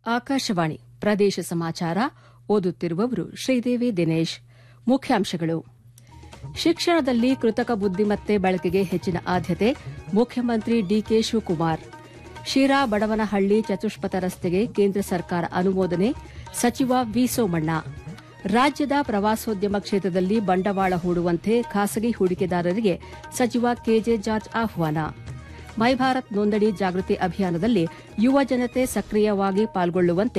ಆಕಾಶವಾಣಿ ಪ್ರದೇಶ ಸಮಾಚಾರ ಓದುತ್ತಿರುವವರು ಶ್ರೀದೇವಿ ದಿನೇಶ್ ಮುಖ್ಯಾಂಶಗಳು ಶಿಕ್ಷಣದಲ್ಲಿ ಕೃತಕ ಬುದ್ದಿಮತ್ತೆ ಬಳಕೆಗೆ ಹೆಚ್ಚಿನ ಆದ್ಯತೆ ಮುಖ್ಯಮಂತ್ರಿ ಡಿಕೆ ಶಿವಕುಮಾರ್ ಶಿರಾ ಬಡವನಹಳ್ಳಿ ಚತುಷ್ಪಥ ರಸ್ತೆಗೆ ಕೇಂದ್ರ ಸರ್ಕಾರ ಅನುಮೋದನೆ ಸಚಿವ ವಿ ಸೋಮಣ್ಣ ರಾಜ್ಯದ ಪ್ರವಾಸೋದ್ಯಮ ಕ್ಷೇತ್ರದಲ್ಲಿ ಬಂಡವಾಳ ಹೂಡುವಂತೆ ಖಾಸಗಿ ಹೂಡಿಕೆದಾರರಿಗೆ ಸಚಿವ ಕೆಜೆ ಜಾರ್ಜ್ ಆಹ್ವಾನ ಮೈ ಭಾರತ್ ನೋಂದಣಿ ಜಾಗೃತಿ ಅಭಿಯಾನದಲ್ಲಿ ಯುವ ಜನತೆ ಸಕ್ರಿಯವಾಗಿ ಪಾಲ್ಗೊಳ್ಳುವಂತೆ